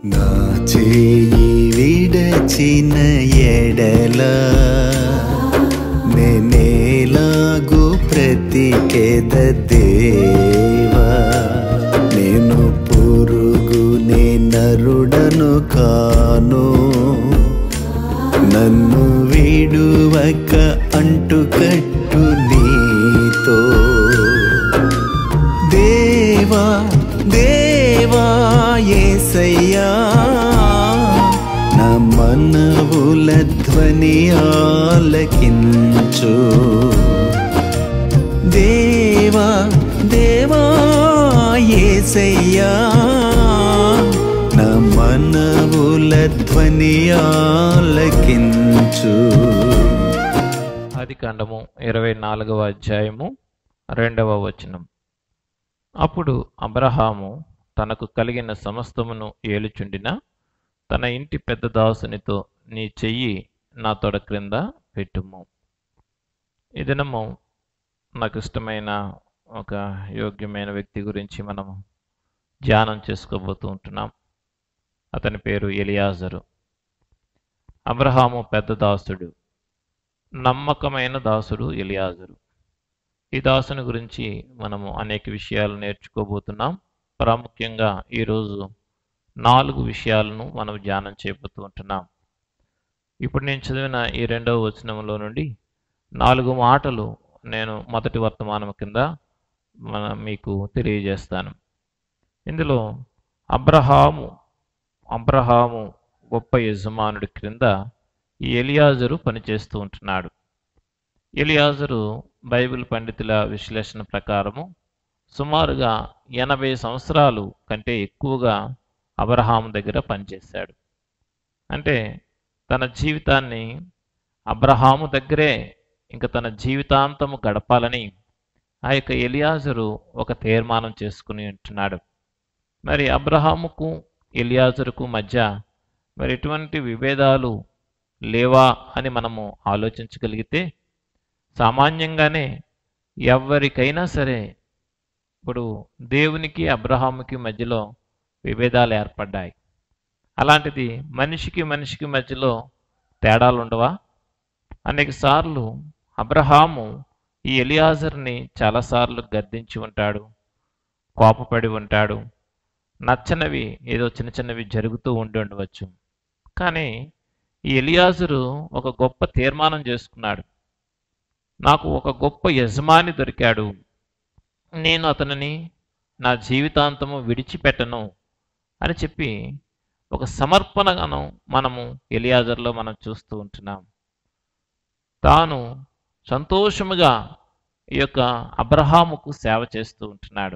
నా చేయి విడచిన ఎడల నేనేలాగు ప్రతికేద దేవా నేను పురుగు నే నరుడను కాను నన్ను విడువక అంటుకట్టు నీతో దేవా దేవా ఏసయ్యా నా మనవుల ధ్వని ఆలకించు దేవా దేవా ఏసయ్యా నా మనవుల ధ్వని ఆలకించు ఆది కాండము ఇరవై నాలుగవ అధ్యాయము రెండవ వచనం అప్పుడు అబ్రహాము తనకు కలిగిన సమస్తమును ఏలుచుండిన తన ఇంటి పెద్ద దాసునితో నీ చెయ్యి నా తొడ క్రింద పెట్టుము ఈ దినము నాకు ఇష్టమైన ఒక యోగ్యమైన వ్యక్తి గురించి మనము ధ్యానం చేసుకోబోతూ ఉంటున్నాం అతని పేరు ఎలియాజరు అబ్రహాము పెద్ద దాసుడు నమ్మకమైన దాసుడు ఎలియాజరు ఈ దాసుని గురించి మనము అనేక విషయాలు నేర్చుకోబోతున్నాం ప్రాముఖ్యంగా ఈరోజు నాలుగు విషయాలను మనం ధ్యానం చేయబోతూ ఉంటున్నాం ఇప్పుడు నేను చదివిన ఈ రెండవ వచనంలో నుండి నాలుగు మాటలు నేను మొదటి వర్తమానం కింద మన మీకు తెలియజేస్తాను ఇందులో అబ్రహాము అబ్రహాము గొప్ప యజమానుడి క్రింద ఈ ఎలియాజరు పనిచేస్తూ ఉంటున్నాడు ఎలియాజరు బైబిల్ పండితుల విశ్లేషణ ప్రకారము సుమారుగా ఎనభై సంవత్సరాలు కంటే ఎక్కువగా అబ్రహాం దగ్గర పనిచేశాడు అంటే తన జీవితాన్ని అబ్రహాము దగ్గరే ఇంకా తన జీవితాంతము గడపాలని ఆ యొక్క ఎలియాజరు ఒక తీర్మానం చేసుకుని ఉంటున్నాడు మరి అబ్రహాముకు ఎలియాజరుకు మధ్య మరి ఎటువంటి విభేదాలు లేవా అని మనము ఆలోచించగలిగితే సామాన్యంగానే ఎవరికైనా సరే ఇప్పుడు దేవునికి అబ్రహాముకి మధ్యలో విభేదాలు ఏర్పడ్డాయి అలాంటిది మనిషికి మనిషికి మధ్యలో తేడాలు ఉండవా అనేక సార్లు అబ్రహాము ఈ ఎలియాజర్ని చాలాసార్లు గద్దించి ఉంటాడు కోపపడి ఉంటాడు నచ్చనివి ఏదో చిన్న చిన్నవి జరుగుతూ ఉండి ఉండవచ్చు కానీ ఈ ఎలియాజరు ఒక గొప్ప తీర్మానం చేసుకున్నాడు నాకు ఒక గొప్ప యజమాని దొరికాడు నేను అతనిని నా జీవితాంతము విడిచిపెట్టను అని చెప్పి ఒక సమర్పణను మనము ఎలియాజర్లో మనం చూస్తూ ఉంటున్నాం తాను సంతోషముగా ఈ యొక్క అబ్రహాముకు సేవ చేస్తూ ఉంటున్నాడు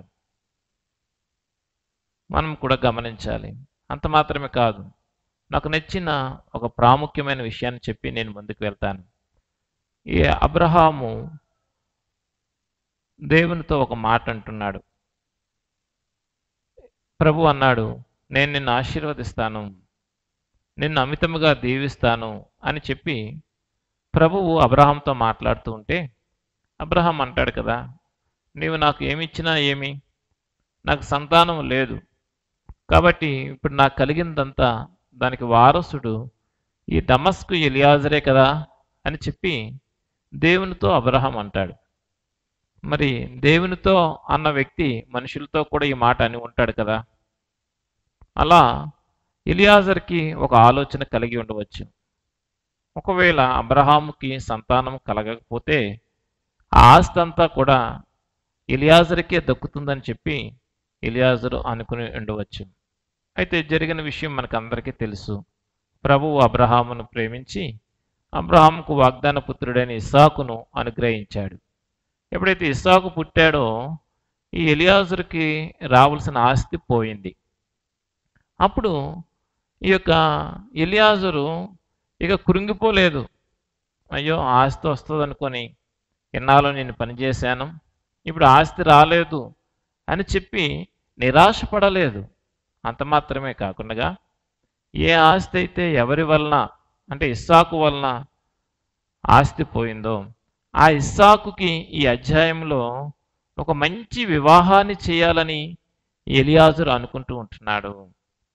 మనం కూడా గమనించాలి అంత మాత్రమే కాదు నాకు నచ్చిన ఒక ప్రాముఖ్యమైన విషయాన్ని చెప్పి నేను ముందుకు వెళ్తాను ఈ అబ్రహాము దేవునితో ఒక మాట అంటున్నాడు ప్రభు అన్నాడు నేను నిన్ను ఆశీర్వదిస్తాను నిన్ను అమితముగా దీవిస్తాను అని చెప్పి ప్రభువు అబ్రహాంతో మాట్లాడుతూ ఉంటే అబ్రహాం అంటాడు కదా నీవు నాకు ఏమిచ్చినా ఏమి నాకు సంతానం లేదు కాబట్టి ఇప్పుడు నాకు కలిగిందంతా దానికి వారసుడు ఈ డమస్కు ఎలియాజరే కదా అని చెప్పి దేవునితో అబ్రహాం అంటాడు మరి దేవునితో అన్న వ్యక్తి మనుషులతో కూడా ఈ మాట అని ఉంటాడు కదా అలా ఎలియాజర్కి ఒక ఆలోచన కలిగి ఉండవచ్చు ఒకవేళ అబ్రహాముకి సంతానం కలగకపోతే ఆ ఆస్తి అంతా కూడా ఎలియాజర్కే దక్కుతుందని చెప్పి ఎలియాజరు అనుకుని ఉండవచ్చు అయితే జరిగిన విషయం మనకు అందరికీ తెలుసు ప్రభువు అబ్రహామును ప్రేమించి అబ్రహాముకు వాగ్దాన పుత్రుడైన ఇస్సాకును అనుగ్రహించాడు ఎప్పుడైతే ఇస్సాకు పుట్టాడో ఈ ఎలియాజరుకి రావాల్సిన ఆస్తి పోయింది అప్పుడు ఈ యొక్క ఎలియాజరు ఇక కృంగిపోలేదు అయ్యో ఆస్తి వస్తుంది అనుకొని ఎన్నాళ్ళు నేను పనిచేశాను ఇప్పుడు ఆస్తి రాలేదు అని చెప్పి నిరాశపడలేదు అంత మాత్రమే కాకుండా ఏ ఆస్తి అయితే ఎవరి వలన అంటే ఇస్సాకు వలన ఆస్తి పోయిందో ఆ ఇస్సాకుకి ఈ అధ్యాయంలో ఒక మంచి వివాహాన్ని చేయాలని ఎలియాజరు అనుకుంటూ ఉంటున్నాడు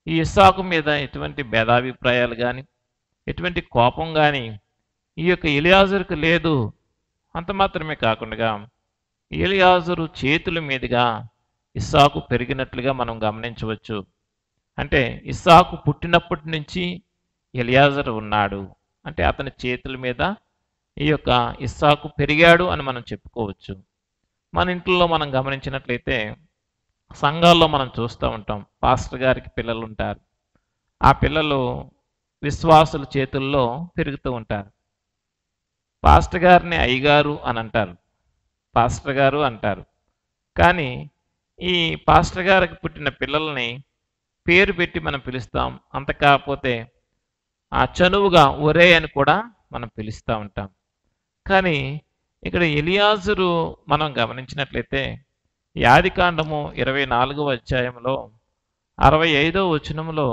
ఈ ఇస్సాకు మీద ఎటువంటి భేదాభిప్రాయాలు కానీ ఎటువంటి కోపం కానీ ఈ యొక్క ఎలియాజరుకు లేదు అంత మాత్రమే కాకుండా ఎలియాజరు చేతుల మీదుగా ఇస్సాకు పెరిగినట్లుగా మనం గమనించవచ్చు అంటే ఇస్సాకు పుట్టినప్పటి నుంచి ఎలియాజరు ఉన్నాడు అంటే అతని చేతుల మీద ఈ యొక్క ఇస్సాకు పెరిగాడు అని మనం చెప్పుకోవచ్చు మన ఇంట్లో మనం గమనించినట్లయితే సంఘాల్లో మనం చూస్తూ ఉంటాం పాస్టర్ గారికి పిల్లలు ఉంటారు ఆ పిల్లలు విశ్వాసుల చేతుల్లో పెరుగుతూ ఉంటారు పాస్టర్ గారిని అయ్యగారు అని అంటారు పాస్టర్ గారు అంటారు కానీ ఈ పాస్టర్ గారికి పుట్టిన పిల్లల్ని పేరు పెట్టి మనం పిలుస్తాం అంత కాకపోతే ఆ చనువుగా ఒరే అని కూడా మనం పిలుస్తూ ఉంటాం కానీ ఇక్కడ ఎలియాజరు మనం గమనించినట్లయితే ఈ ఆదికాండము ఇరవై నాలుగవ అధ్యాయంలో అరవై ఐదవ వచనంలో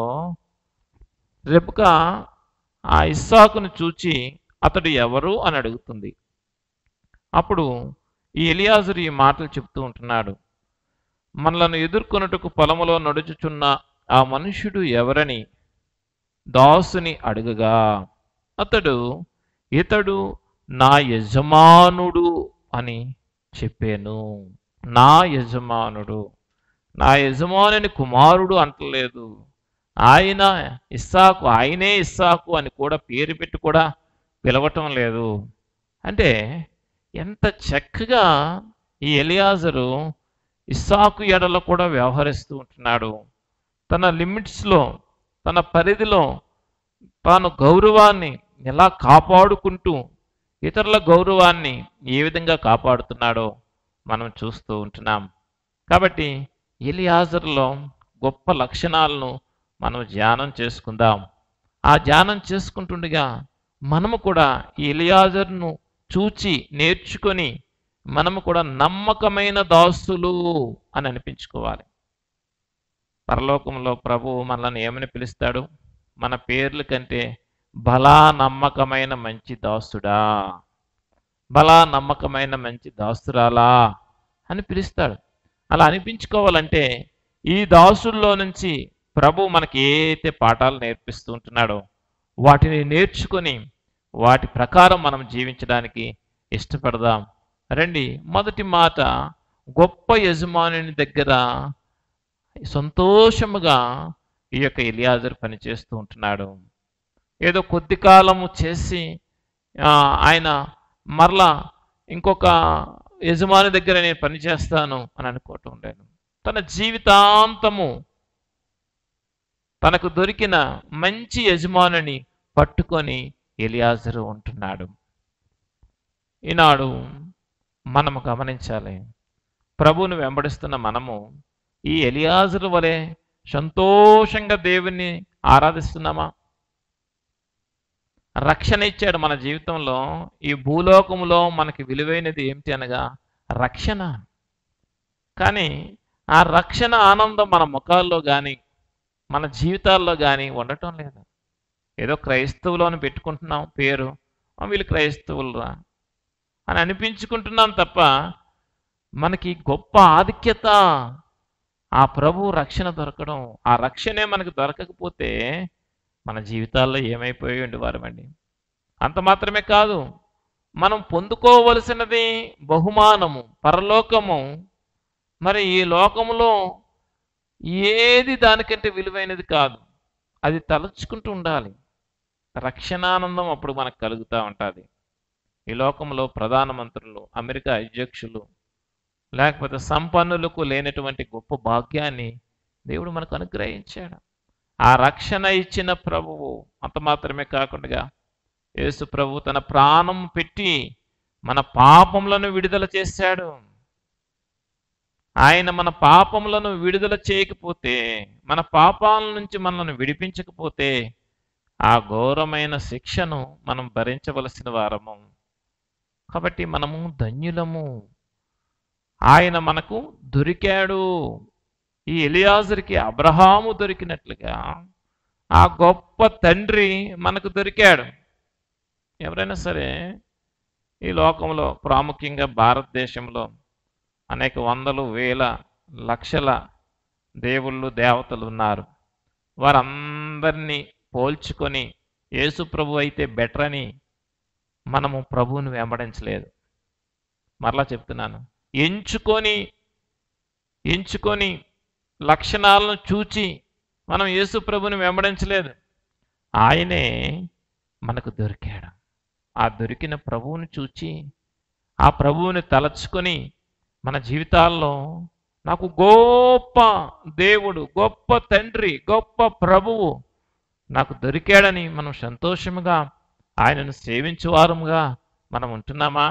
రెబక ఆ ఇస్సాకును చూచి అతడు ఎవరు అని అడుగుతుంది అప్పుడు ఈ ఎలియాజరు ఈ మాటలు చెప్తూ ఉంటున్నాడు మనలను ఎదుర్కొనుటకు పొలములో నడుచుచున్న ఆ మనుష్యుడు ఎవరని దాసుని అడుగగా అతడు ఇతడు నా యజమానుడు అని చెప్పాను నా యజమానుడు నా యజమానుని కుమారుడు అంటలేదు ఆయన ఇస్సాకు ఆయనే ఇస్సాకు అని కూడా పేరు పెట్టి కూడా పిలవటం లేదు అంటే ఎంత చక్కగా ఈ ఎలియాజరు ఇస్సాకు ఎడల కూడా వ్యవహరిస్తూ ఉంటున్నాడు తన లిమిట్స్లో తన పరిధిలో తాను గౌరవాన్ని ఎలా కాపాడుకుంటూ ఇతరుల గౌరవాన్ని ఏ విధంగా కాపాడుతున్నాడో మనం చూస్తూ ఉంటున్నాం కాబట్టి ఎలియాజర్లో గొప్ప లక్షణాలను మనం ధ్యానం చేసుకుందాం ఆ ధ్యానం చేసుకుంటుండగా మనము కూడా ఈ ఎలియాజర్ను చూచి నేర్చుకొని మనము కూడా నమ్మకమైన దాసులు అని అనిపించుకోవాలి పరలోకంలో ప్రభువు మనల్ని ఏమని పిలుస్తాడు మన పేర్ల కంటే బలా నమ్మకమైన మంచి దాసుడా బలా నమ్మకమైన మంచి దాసురాలా అని పిలుస్తాడు అలా అనిపించుకోవాలంటే ఈ దాసుల్లో నుంచి ప్రభు మనకి ఏదైతే పాఠాలు నేర్పిస్తూ ఉంటున్నాడో వాటిని నేర్చుకొని వాటి ప్రకారం మనం జీవించడానికి ఇష్టపడదాం రండి మొదటి మాట గొప్ప యజమానుని దగ్గర సంతోషముగా ఈ యొక్క ఎలియాజర్ పనిచేస్తూ ఉంటున్నాడు ఏదో కొద్ది కాలము చేసి ఆ, ఆయన మరలా ఇంకొక యజమాని దగ్గర నేను పనిచేస్తాను అని అనుకోవటం లేదు తన జీవితాంతము తనకు దొరికిన మంచి యజమానుని పట్టుకొని ఎలియాజరు ఉంటున్నాడు ఈనాడు మనము గమనించాలి ప్రభువును వెంబడిస్తున్న మనము ఈ ఎలియాజరు వలె సంతోషంగా దేవుణ్ణి ఆరాధిస్తున్నామా రక్షణ ఇచ్చాడు మన జీవితంలో ఈ భూలోకములో మనకి విలువైనది ఏమిటి అనగా రక్షణ కానీ ఆ రక్షణ ఆనందం మన ముఖాల్లో కానీ మన జీవితాల్లో కానీ ఉండటం లేదు ఏదో క్రైస్తవులు అని పెట్టుకుంటున్నాం పేరు "ఆ, వీళ్ళు క్రైస్తవులురా అని అనిపించుకుంటున్నాం తప్ప మనకి గొప్ప ఆధిక్యత ఆ ప్రభు రక్షణ దొరకడం ఆ రక్షణే మనకు దొరకకపోతే మన జీవితాల్లో ఏమైపోయి ఉండేవారమండి అంత మాత్రమే కాదు మనం పొందుకోవలసినది బహుమానము పరలోకము మరి ఈ లోకములో ఏది దానికంటే విలువైనది కాదు అది తలుచుకుంటూ ఉండాలి రక్షణానందం అప్పుడు మనకు కలుగుతూ ఉంటుంది ఈ లోకంలో ప్రధానమంత్రులు అమెరికా అధ్యక్షులు లేకపోతే సంపన్నులకు లేనటువంటి గొప్ప భాగ్యాన్ని దేవుడు మనకు అనుగ్రహించాడు ఆ రక్షణ ఇచ్చిన ప్రభువు అంత మాత్రమే కాకుండా యేసు ప్రభు తన ప్రాణం పెట్టి మన పాపములను విడుదల చేశాడు ఆయన మన పాపములను విడుదల చేయకపోతే మన పాపాల నుంచి మనల్ని విడిపించకపోతే ఆ ఘోరమైన శిక్షను మనం భరించవలసిన వారము కాబట్టి మనము ధన్యులము ఆయన మనకు దొరికాడు ఈ ఎలియాజర్కి అబ్రహాము దొరికినట్లుగా ఆ గొప్ప తండ్రి మనకు దొరికాడు ఎవరైనా సరే ఈ లోకంలో ప్రాముఖ్యంగా భారతదేశంలో అనేక వందలు వేల లక్షల దేవుళ్ళు దేవతలు ఉన్నారు వారందరినీ పోల్చుకొని యేసు ప్రభు అయితే బెటర్ అని మనము ప్రభువుని వెంబడించలేదు మరలా చెప్తున్నాను ఎంచుకొని ఎంచుకొని లక్షణాలను చూచి మనం యేసు ప్రభుని వెంబడించలేదు ఆయనే మనకు దొరికాడు ఆ దొరికిన ప్రభువుని చూచి ఆ ప్రభువుని తలచుకొని మన జీవితాల్లో నాకు గొప్ప దేవుడు గొప్ప తండ్రి గొప్ప ప్రభువు నాకు దొరికాడని మనం సంతోషముగా ఆయనను సేవించువారముగా మనం ఉంటున్నామా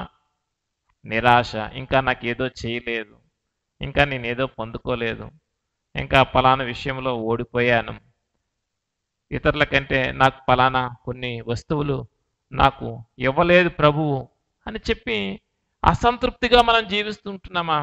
నిరాశ ఇంకా నాకు ఏదో చేయలేదు ఇంకా నేను ఏదో పొందుకోలేదు ఇంకా పలానా విషయంలో ఓడిపోయాను ఇతరుల కంటే నాకు పలానా కొన్ని వస్తువులు నాకు ఇవ్వలేదు ప్రభువు అని చెప్పి అసంతృప్తిగా మనం జీవిస్తుంటున్నామా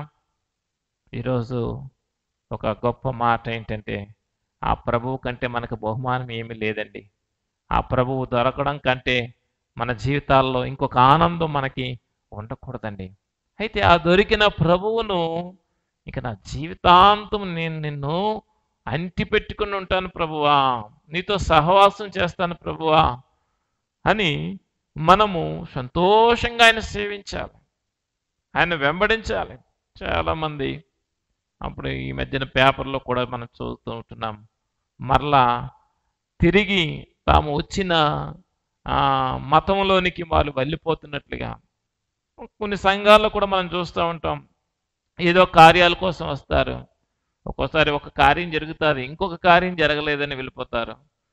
ఈరోజు ఒక గొప్ప మాట ఏంటంటే ఆ ప్రభువు కంటే మనకు బహుమానం ఏమీ లేదండి ఆ ప్రభువు దొరకడం కంటే మన జీవితాల్లో ఇంకొక ఆనందం మనకి ఉండకూడదండి అయితే ఆ దొరికిన ప్రభువును ఇక నా జీవితాంతం నేను నిన్ను అంటి పెట్టుకుని ఉంటాను ప్రభువా నీతో సహవాసం చేస్తాను ప్రభువా అని మనము సంతోషంగా ఆయన సేవించాలి ఆయన వెంబడించాలి చాలామంది అప్పుడు ఈ మధ్యన పేపర్లో కూడా మనం చూస్తూ ఉంటున్నాం మరలా తిరిగి తాము వచ్చిన ఆ, మతంలోనికి వాళ్ళు వెళ్ళిపోతున్నట్లుగా కొన్ని సంఘాల్లో కూడా మనం చూస్తూ ఉంటాం ఏదో కార్యాల కోసం వస్తారు ఒక్కోసారి ఒక కార్యం జరుగుతుంది ఇంకొక కార్యం జరగలేదని వెళ్ళిపోతారు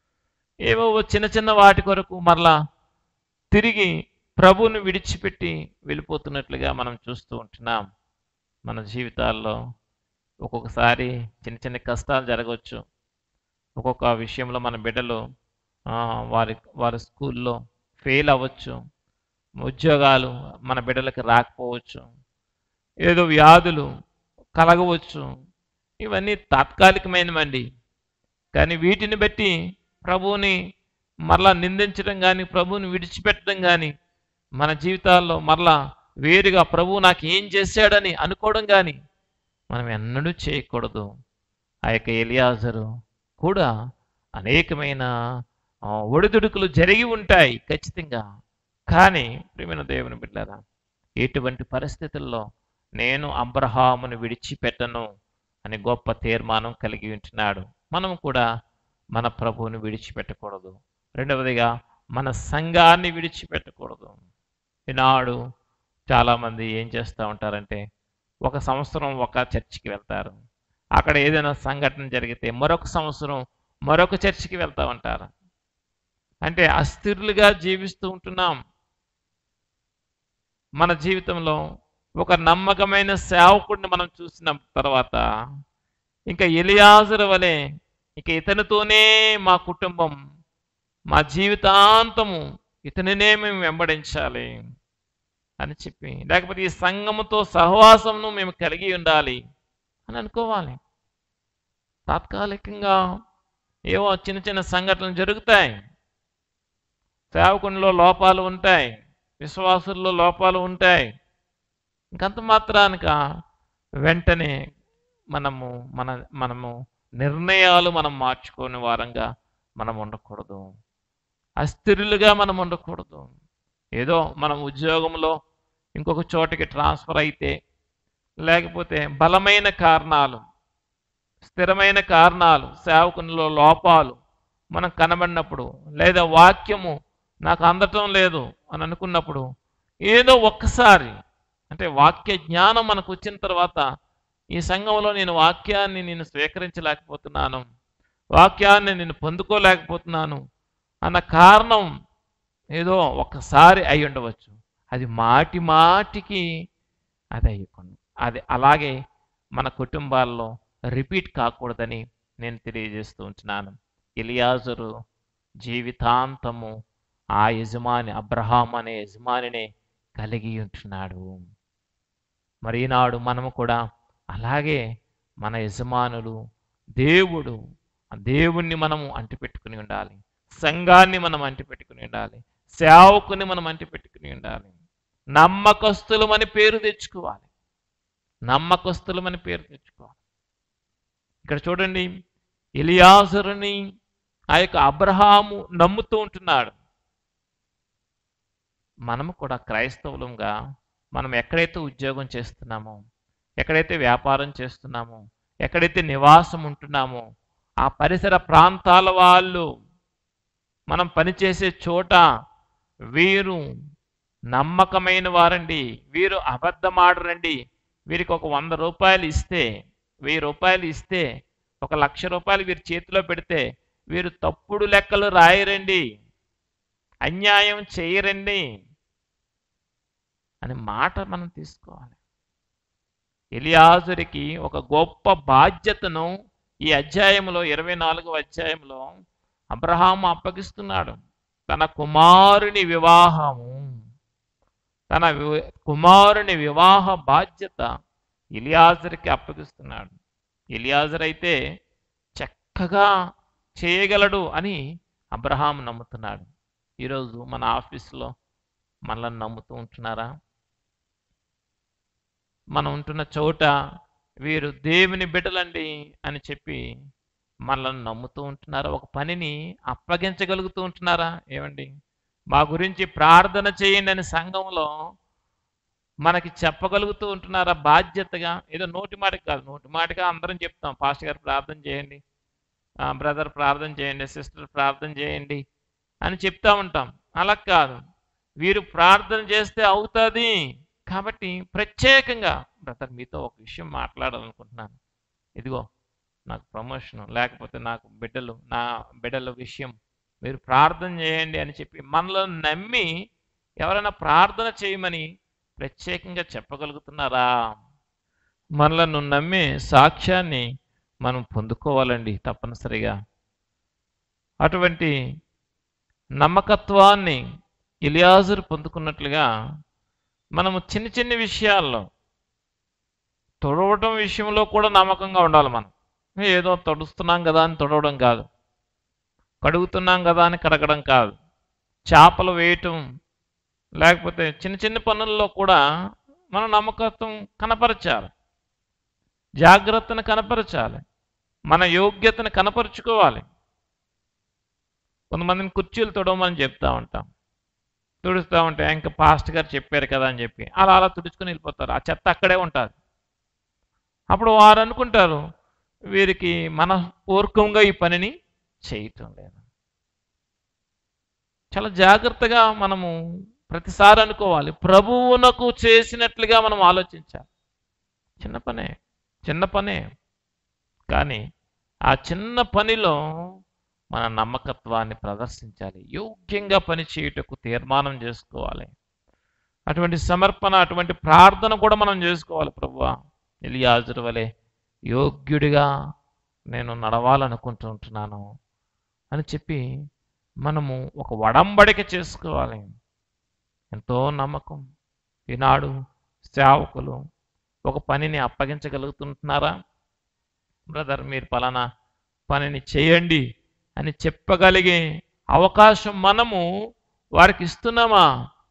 ఏవో చిన్న చిన్న వాటి కొరకు మరలా తిరిగి ప్రభువుని విడిచిపెట్టి వెళ్ళిపోతున్నట్లుగా మనం చూస్తూ ఉంటున్నాం మన జీవితాల్లో ఒక్కొక్కసారి చిన్న చిన్న కష్టాలు జరగవచ్చు ఒక్కొక్క విషయంలో మన బిడ్డలు ఆ, వారి వారి స్కూల్లో ఫెయిల్ అవ్వచ్చు ఉద్యోగాలు మన బిడ్డలకి రాకపోవచ్చు ఏదో వ్యాధులు కలగవచ్చు ఇవన్నీ తాత్కాలికమైనవండి కానీ వీటిని బట్టి ప్రభువుని మరలా నిందించడం కానీ ప్రభువుని విడిచిపెట్టడం కానీ మన జీవితాల్లో మరలా వేరుగా ప్రభువు నాకు ఏం చేశాడని అనుకోవడం కానీ మనం ఎన్నడూ చేయకూడదు ఆ యొక్క ఎలియాజరు కూడా అనేకమైన ఆ, ఒడిదుడుకులు జరిగి ఉంటాయి ఖచ్చితంగా కానీ ప్రియమైన దేవుని బిడ్డారా ఎటువంటి పరిస్థితుల్లో నేను అబ్రహామును విడిచిపెట్టను అని గొప్ప తీర్మానం కలిగి ఉంటున్నాడు మనం కూడా మన ప్రభువుని విడిచిపెట్టకూడదు రెండవదిగా మన సంఘాన్ని విడిచిపెట్టకూడదు ఈనాడు చాలామంది ఏం చేస్తూ ఉంటారంటే ఒక సంవత్సరం ఒక చర్చికి వెళ్తారు అక్కడ ఏదైనా సంఘటన జరిగితే మరొక సంవత్సరం మరొక చర్చికి వెళ్తూ ఉంటారు అంటే అస్థిరులుగా జీవిస్తూ ఉంటున్నాం మన జీవితంలో ఒక నమ్మకమైన సేవకుడిని మనం చూసిన తర్వాత ఇంకా ఎలియాజరు వలె ఇక ఇతనితోనే మా కుటుంబం మా జీవితాంతము ఇతనినే మేము వెంబడించాలి అని చెప్పి లేకపోతే ఈ సంఘముతో సహవాసమును మేము కలిగి ఉండాలి అని అనుకోవాలి తాత్కాలికంగా ఏవో చిన్న చిన్న సంఘటనలు జరుగుతాయి సేవకునిలో లోపాలు ఉంటాయి విశ్వాసుల్లో లోపాలు ఉంటాయి ఇంకంత మాత్రానిక వెంటనే మనము మన మనము నిర్ణయాలు మనం మార్చుకునే వారంగా మనం ఉండకూడదు అస్థిరులుగా మనం ఉండకూడదు ఏదో మనం ఉద్యోగంలో ఇంకొక చోటికి ట్రాన్స్ఫర్ అయితే లేకపోతే బలమైన కారణాలు స్థిరమైన కారణాలు సేవకునిలో లోపాలు మనం కనబడినప్పుడు లేదా వాక్యము నాకు అందటం లేదు అని అనుకున్నప్పుడు ఏదో ఒక్కసారి అంటే వాక్య జ్ఞానం మనకు వచ్చిన తర్వాత ఈ సంఘంలో నేను వాక్యాన్ని నేను స్వీకరించలేకపోతున్నాను వాక్యాన్ని నేను పొందుకోలేకపోతున్నాను అన్న కారణం ఏదో ఒక్కసారి అయి ఉండవచ్చు అది మాటి మాటికి అది అయ్యకుండా అది అలాగే మన కుటుంబాల్లో రిపీట్ కాకూడదని నేను తెలియజేస్తూ ఉంటున్నాను ఎలియాజరు జీవితాంతము ఆ యజమాని అబ్రహాం అనే యజమానినే కలిగి ఉంటున్నాడు మరి ఈనాడు మనము కూడా అలాగే మన యజమానులు దేవుడు ఆ దేవుణ్ణి మనము అంటిపెట్టుకుని ఉండాలి సంఘాన్ని మనం అంటిపెట్టుకుని ఉండాలి సేవకుని మనం అంటిపెట్టుకుని ఉండాలి నమ్మకస్తులమని పేరు తెచ్చుకోవాలి నమ్మకస్తులమని పేరు తెచ్చుకోవాలి ఇక్కడ చూడండి ఎలియాజరుని ఆ యొక్క అబ్రహాము నమ్ముతూ ఉంటున్నాడు మనము కూడా క్రైస్తవులంగా మనం ఎక్కడైతే ఉద్యోగం చేస్తున్నామో ఎక్కడైతే వ్యాపారం చేస్తున్నామో ఎక్కడైతే నివాసం ఉంటున్నామో ఆ పరిసర ప్రాంతాల వాళ్ళు మనం పనిచేసే చోట వీరు నమ్మకమైన వారండి వీరు అబద్ధమాడరండి వీరికి ఒక వంద రూపాయలు ఇస్తే వెయ్యి రూపాయలు ఇస్తే ఒక లక్ష రూపాయలు వీరి చేతిలో పెడితే వీరు తప్పుడు లెక్కలు రాయరండి అన్యాయం చేయరండి అని మాట మనం తీసుకోవాలి ఎలియాజురికి ఒక గొప్ప బాధ్యతను ఈ అధ్యాయంలో ఇరవై నాలుగవ అధ్యాయంలో అబ్రహాము అప్పగిస్తున్నాడు తన కుమారుని వివాహము తన వి- కుమారుని వివాహ బాధ్యత ఇలియాజర్కి అప్పగిస్తున్నాడు ఇలియాజర్ అయితే చక్కగా చేయగలడు అని అబ్రహాం నమ్ముతున్నాడు ఈరోజు మన ఆఫీస్లో మనల్ని నమ్ముతూ ఉంటున్నారా మనం ఉంటున్న చోట వీరు దేవుని బిడ్డలండి అని చెప్పి మనల్ని నమ్ముతూ ఉంటున్నారా ఒక పనిని అప్పగించగలుగుతూ ఉంటున్నారా ఏమండి మా గురించి ప్రార్థన చేయండి అని సంఘంలో మనకి చెప్పగలుగుతూ ఉంటున్నారా బాధ్యతగా ఏదో నోటి మాటకి కాదు నోటి మాటగా అందరం చెప్తాం పాస్టర్ గారు ప్రార్థన చేయండి బ్రదర్ ప్రార్థన చేయండి సిస్టర్ ప్రార్థన చేయండి అని చెప్తా ఉంటాం అలా కాదు వీరు ప్రార్థన చేస్తే అవుతుంది కాబట్టి ప్రత్యేకంగా బ్రదర్ మీతో ఒక విషయం మాట్లాడాలనుకుంటున్నాను ఇదిగో నాకు ప్రమోషన్ లేకపోతే నాకు బిడ్డలు నా బిడ్డల విషయం మీరు ప్రార్థన చేయండి అని చెప్పి మనలో నమ్మి ఎవరైనా ప్రార్థన చేయమని ప్రత్యేకంగా చెప్పగలుగుతున్నారా మనలను నమ్మే సాక్ష్యాన్ని మనం పొందుకోవాలండి తప్పనిసరిగా అటువంటి నమ్మకత్వాన్ని ఇలియాజరు పొందుకున్నట్లుగా మనము చిన్న చిన్న విషయాల్లో తొడవటం విషయంలో కూడా నమ్మకంగా ఉండాలి మనం ఏదో తడుస్తున్నాం కదా అని తొడవడం కాదు కడుగుతున్నాం కదా అని కడగడం కాదు చేపలు వేయటం లేకపోతే చిన్న చిన్న పనుల్లో కూడా మనం నమ్మకత్వం కనపరచాలి జాగ్రత్తను కనపరచాలి మన యోగ్యతను కనపరుచుకోవాలి కొంతమందిని కుర్చీలు తొడవమని చెప్తా ఉంటాం తుడుస్తూ ఉంటే ఇంకా పాస్ట్ గారు చెప్పారు కదా అని చెప్పి అలా అలా తుడుచుకొని వెళ్ళిపోతారు ఆ చెత్త అక్కడే ఉంటుంది అప్పుడు వారు అనుకుంటారు వీరికి మనపూర్వకంగా ఈ పనిని చేయటం లేదు చాలా జాగ్రత్తగా మనము ప్రతిసారి అనుకోవాలి ప్రభువునకు చేసినట్లుగా మనం ఆలోచించాలి చిన్న పనే చిన్న పనే కానీ ఆ చిన్న పనిలో మన నమ్మకత్వాన్ని ప్రదర్శించాలి యోగ్యంగా పని చేయుటకు తీర్మానం చేసుకోవాలి అటువంటి సమర్పణ అటువంటి ప్రార్థన కూడా మనం చేసుకోవాలి ప్రభువా ఎలియాజరు వలె యోగ్యుడిగా నేను నడవాలనుకుంటూ ఉంటున్నాను అని చెప్పి మనము ఒక వడంబడిక చేసుకోవాలి ఎంతో నమ్మకం ఈనాడు సేవకులు ఒక పనిని అప్పగించగలుగుతుంటున్నారా బ్రదర్ మీరు పలానా పనిని చేయండి అని చెప్పగలిగే అవకాశం మనము వారికి ఇస్తున్నామా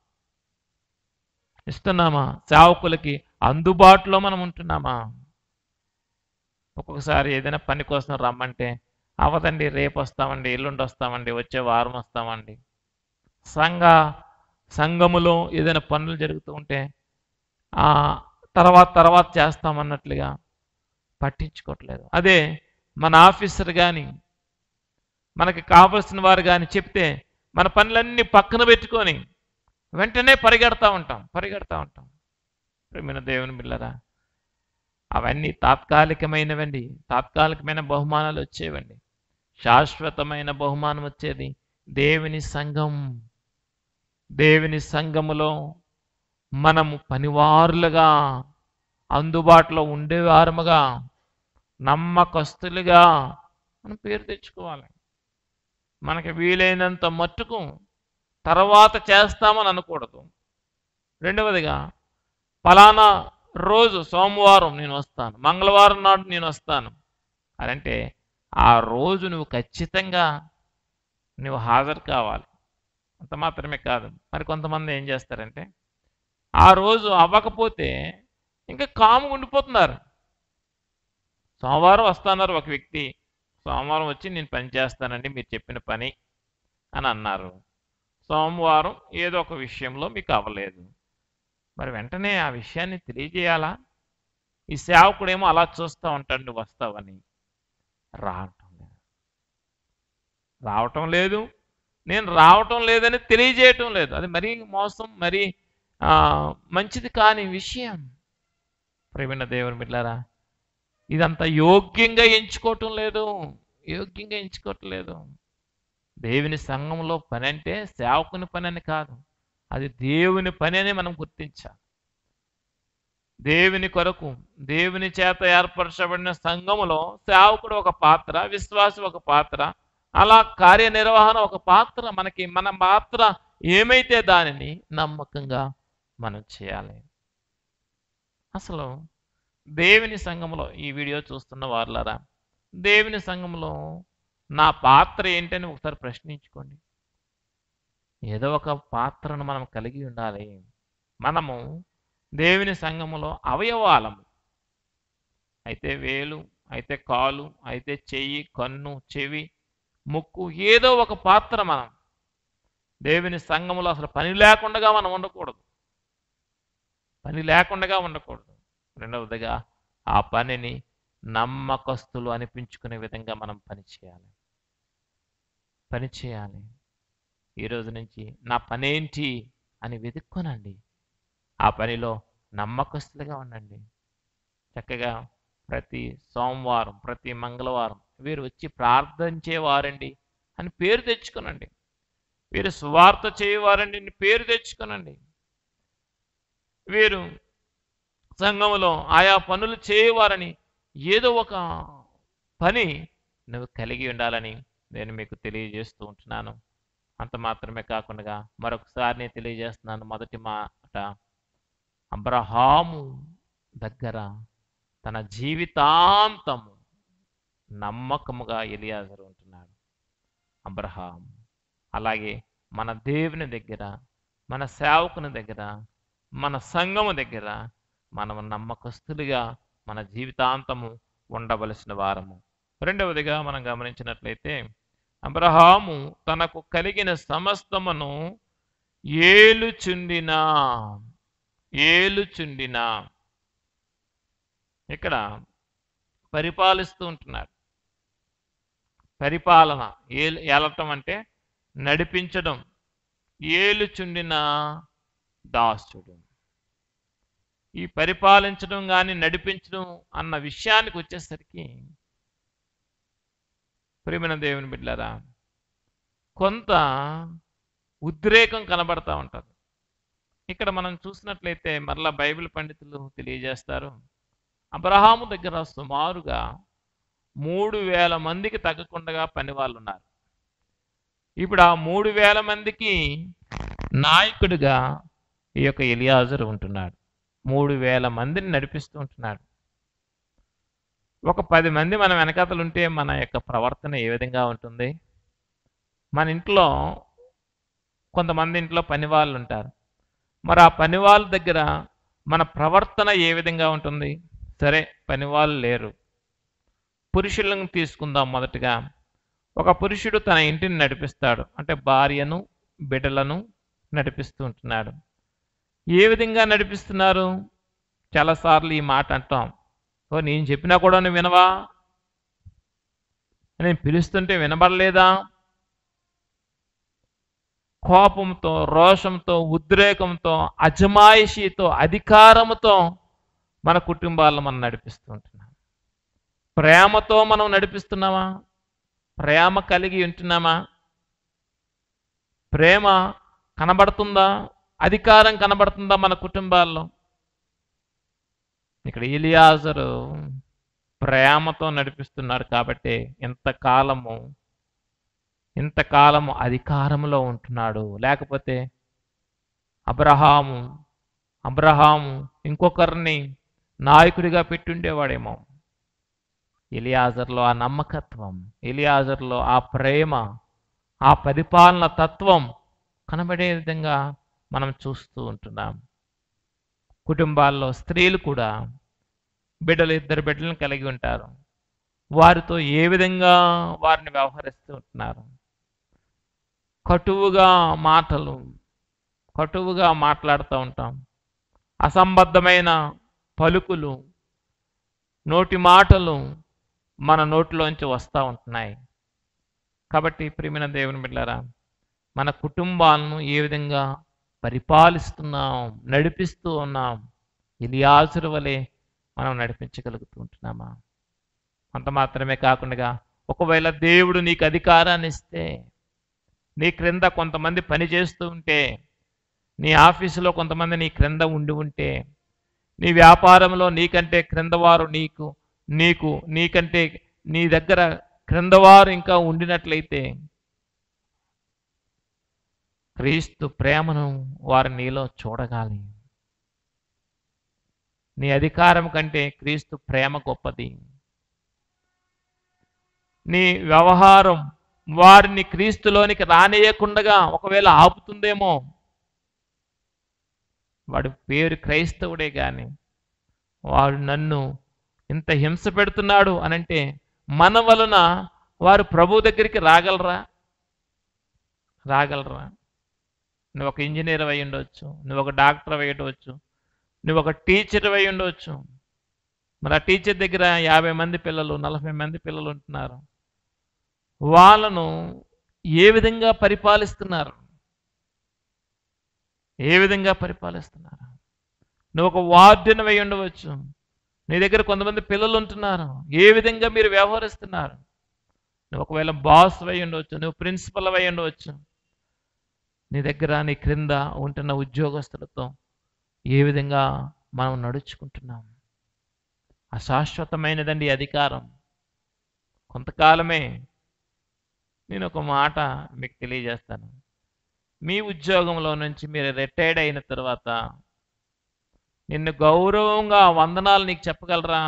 ఇస్తున్నామా సేవకులకి అందుబాటులో మనం ఉంటున్నామా ఒక్కొక్కసారి ఏదైనా పని కోసం రమ్మంటే అవదండి రేపు వస్తామండి ఎల్లుండి వస్తామండి వచ్చే వారం వస్తామండి సంఘ సంఘములో ఏదైనా పనులు జరుగుతూ ఉంటే ఆ తర్వాత తర్వాత చేస్తామన్నట్లుగా పట్టించుకోవట్లేదు అదే మన ఆఫీసర్ కానీ మనకి కావలసిన వారు కానీ చెప్తే మన పనులన్నీ పక్కన పెట్టుకొని వెంటనే పరిగెడతా ఉంటాం పరిగెడతా ఉంటాం ప్రేమైన దేవుని బిల్లరా అవన్నీ తాత్కాలికమైనవండి తాత్కాలికమైన బహుమానాలు వచ్చేవండి శాశ్వతమైన బహుమానం వచ్చేది దేవుని సంఘం దేవుని సంఘములో మనము పనివారులుగా అందుబాటులో ఉండేవారముగా నమ్మకస్తులుగా మనం పేరు తెచ్చుకోవాలి మనకి వీలైనంత మట్టుకు తర్వాత చేస్తామని అనకూడదు రెండవదిగా ఫలానా రోజు సోమవారం నేను వస్తాను మంగళవారం నాడు నేను వస్తాను అదంటే ఆ రోజు నువ్వు ఖచ్చితంగా నువ్వు హాజరు కావాలి అంత మాత్రమే కాదు మరి కొంతమంది ఏం చేస్తారంటే ఆ రోజు అవ్వకపోతే ఇంకా కాముగా ఉండిపోతున్నారు సోమవారం వస్తున్నారు ఒక వ్యక్తి సోమవారం వచ్చి నేను పని చేస్తానండి మీరు చెప్పిన పని అని అన్నారు సోమవారం ఏదో ఒక విషయంలో మీకు అవ్వలేదు మరి వెంటనే ఆ విషయాన్ని తెలియజేయాలా ఈ సేవకుడేమో అలా చూస్తూ ఉంటాడు నువ్వు వస్తావని రావటం లేదు రావటం లేదు నేను రావటం లేదని తెలియజేయటం లేదు అది మరీ మోసం మరీ ఆ, మంచిది కాని విషయం ప్రేమిన దేవుని బిడ్డారా ఇదంతా యోగ్యంగా ఎంచుకోవటం లేదు యోగ్యంగా ఎంచుకోవటం లేదు దేవుని సంఘంలో పని అంటే సేవకుని పని అని కాదు అది దేవుని పని అని మనం గుర్తించాలి దేవుని కొరకు దేవుని చేత ఏర్పరచబడిన సంఘములో సేవకుడు ఒక పాత్ర విశ్వాసి ఒక పాత్ర అలా కార్యనిర్వహణ ఒక పాత్ర మనకి మన పాత్ర ఏమైతే దానిని నమ్మకంగా మనం చేయాలి అసలు దేవుని సంఘంలో ఈ వీడియో చూస్తున్న వారులారా దేవుని సంఘంలో నా పాత్ర ఏంటని ఒకసారి ప్రశ్నించుకోండి ఏదో ఒక పాత్రను మనం కలిగి ఉండాలి మనము దేవుని సంఘములో అవయవాలము అయితే వేలు అయితే కాలు అయితే చెయ్యి కన్ను చెవి ముక్కు ఏదో ఒక పాత్ర మనం దేవుని సంఘములో అసలు పని లేకుండా మనం ఉండకూడదు పని లేకుండా ఉండకూడదు రెండవదిగా ఆ పనిని నమ్మకస్తులు అనిపించుకునే విధంగా మనం పని చేయాలి పని చేయాలి ఈ రోజు నుంచి నా పనేంటి అని వెతుక్కోనండి ఆ పనిలో నమ్మకస్తులుగా ఉండండి చక్కగా ప్రతి సోమవారం ప్రతి మంగళవారం వీరు వచ్చి ప్రార్థించేవారండి అని పేరు తెచ్చుకోనండి వీరు సువార్త చేయవారండి అని పేరు తెచ్చుకోనండి వీరు సంఘములో ఆయా పనులు చేయవారని ఏదో ఒక పని నువ్వు కలిగి ఉండాలని నేను మీకు తెలియజేస్తూ ఉంటున్నాను అంత మాత్రమే కాకుండా మరొకసారి నేను తెలియజేస్తున్నాను మొదటి మాట అబ్రహాము దగ్గర తన జీవితాంతము నమ్మకముగా ఎలియాజరు ఉంటున్నాడు అబ్రహాం అలాగే మన దేవుని దగ్గర మన సేవకుని దగ్గర మన సంఘము దగ్గర మనం నమ్మకస్తులుగా మన జీవితాంతము ఉండవలసిన వారము రెండవదిగా మనం గమనించినట్లయితే అబ్రహాము తనకు కలిగిన సమస్తమును ఏలుచుండినా ఏలుచుండినా ఇక్కడ పరిపాలిస్తూ ఉంటున్నాడు పరిపాలన ఏలు ఏలటం అంటే నడిపించడం ఏలుచుండిన దాసుడు ఈ పరిపాలించడం కానీ నడిపించడం అన్న విషయానికి వచ్చేసరికి ప్రేమైన దేవుని బిడ్డారా కొంత ఉద్రేకం కనబడతా ఉంటుంది ఇక్కడ మనం చూసినట్లయితే మరలా బైబిల్ పండితులు తెలియజేస్తారు అబ్రహాము దగ్గర సుమారుగా మూడు వేల మందికి తగ్గకుండా పని వాళ్ళు ఉన్నారు ఇప్పుడు ఆ మూడు వేల మందికి నాయకుడిగా ఈ యొక్క ఎలియాజరు ఉంటున్నాడు మూడు వేల మందిని నడిపిస్తూ ఉంటున్నాడు ఒక పది మంది మన వెనకాతలు ఉంటే మన యొక్క ప్రవర్తన ఏ విధంగా ఉంటుంది మన ఇంట్లో కొంతమంది ఇంట్లో పని వాళ్ళు ఉంటారు మరి ఆ పని వాళ్ళ దగ్గర మన ప్రవర్తన ఏ విధంగా ఉంటుంది సరే పని వాళ్ళు లేరు పురుషులను తీసుకుందాం మొదటగా ఒక పురుషుడు తన ఇంటిని నడిపిస్తాడు అంటే భార్యను బిడ్డలను నడిపిస్తూ ఉంటున్నాడు ఏ విధంగా నడిపిస్తున్నారు చాలాసార్లు ఈ మాట అంటాం ఓ నేను చెప్పినా కూడా నువ్వు వినవా నేను పిలుస్తుంటే వినబడలేదా కోపంతో రోషంతో ఉద్రేకంతో అజమాయిషీతో అధికారంతో మన కుటుంబాలను మనం నడిపిస్తూ ఉంటున్నాం ప్రేమతో మనం నడిపిస్తున్నామా ప్రేమ కలిగి ఉంటున్నామా ప్రేమ కనబడుతుందా అధికారం కనబడుతుందా మన కుటుంబాల్లో ఇక్కడ ఇలియాజరు ప్రేమతో నడిపిస్తున్నాడు కాబట్టి ఇంతకాలము ఇంతకాలము అధికారంలో ఉంటున్నాడు లేకపోతే అబ్రహాము అబ్రహాము ఇంకొకరిని నాయకుడిగా పెట్టుండేవాడేమో ఎలియాజర్లో ఆ నమ్మకత్వం ఎలియాజర్లో ఆ ప్రేమ ఆ పరిపాలన తత్వం కనబడే విధంగా మనం చూస్తూ ఉంటున్నాం కుటుంబాల్లో స్త్రీలు కూడా బిడ్డలు ఇద్దరు బిడ్డలను కలిగి ఉంటారు వారితో ఏ విధంగా వారిని వ్యవహరిస్తూ ఉంటున్నారు కటువుగా మాటలు కటువుగా మాట్లాడుతూ ఉంటాం అసంబద్ధమైన పలుకులు నోటి మాటలు మన నోటిలోంచి వస్తూ ఉంటున్నాయి కాబట్టి ప్రియమైన దేవుని బిడ్డారా మన కుటుంబాలను ఏ విధంగా పరిపాలిస్తున్నాం నడిపిస్తూ ఉన్నాం ఇలియాసురు వలె మనం నడిపించగలుగుతూ ఉంటున్నామా అంత మాత్రమే కాకుండా ఒకవేళ దేవుడు నీకు అధికారాన్ని ఇస్తే నీ క్రింద కొంతమంది పని చేస్తూ ఉంటే నీ ఆఫీసులో కొంతమంది నీ క్రింద ఉండి ఉంటే నీ వ్యాపారంలో నీకంటే క్రిందవారు నీకు నీకు నీకంటే నీ దగ్గర క్రిందవారు ఇంకా ఉండినట్లయితే క్రీస్తు ప్రేమను వారు నీలో చూడగాలి నీ అధికారం కంటే క్రీస్తు ప్రేమ గొప్పది నీ వ్యవహారం వారిని క్రీస్తులోనికి రానియకుండగా ఒకవేళ ఆపుతుందేమో వాడి పేరు క్రైస్తవుడే కానీ వాడు నన్ను ఇంత హింస పెడుతున్నాడు అనంటే మన వలన వారు ప్రభు దగ్గరికి రాగలరా రాగలరా నువ్వు ఒక ఇంజనీర్ అయి ఉండవచ్చు నువ్వు ఒక డాక్టర్ అయి ఉండవచ్చు నువ్వు ఒక టీచర్ అయి ఉండవచ్చు మరి ఆ టీచర్ దగ్గర యాభై మంది పిల్లలు నలభై మంది పిల్లలు ఉంటున్నారు వాళ్ళను ఏ విధంగా పరిపాలిస్తున్నారు ఏ విధంగా పరిపాలిస్తున్నారు నువ్వు ఒక వార్డెన్ అయి ఉండవచ్చు నీ దగ్గర కొంతమంది పిల్లలు ఉంటున్నారు ఏ విధంగా మీరు వ్యవహరిస్తున్నారు నువ్వు ఒకవేళ బాస్ అయి ఉండవచ్చు నువ్వు ప్రిన్సిపల్ అయి ఉండవచ్చు నీ దగ్గర నీ క్రింద ఉంటున్న ఉద్యోగస్తులతో ఏ విధంగా మనం నడుచుకుంటున్నాం అశాశ్వతమైనదండి ఈ అధికారం కొంతకాలమే నేను ఒక మాట మీకు తెలియజేస్తాను మీ ఉద్యోగంలో నుంచి మీరు రిటైర్డ్ అయిన తర్వాత నిన్ను గౌరవంగా వందనాలు నీకు చెప్పగలరా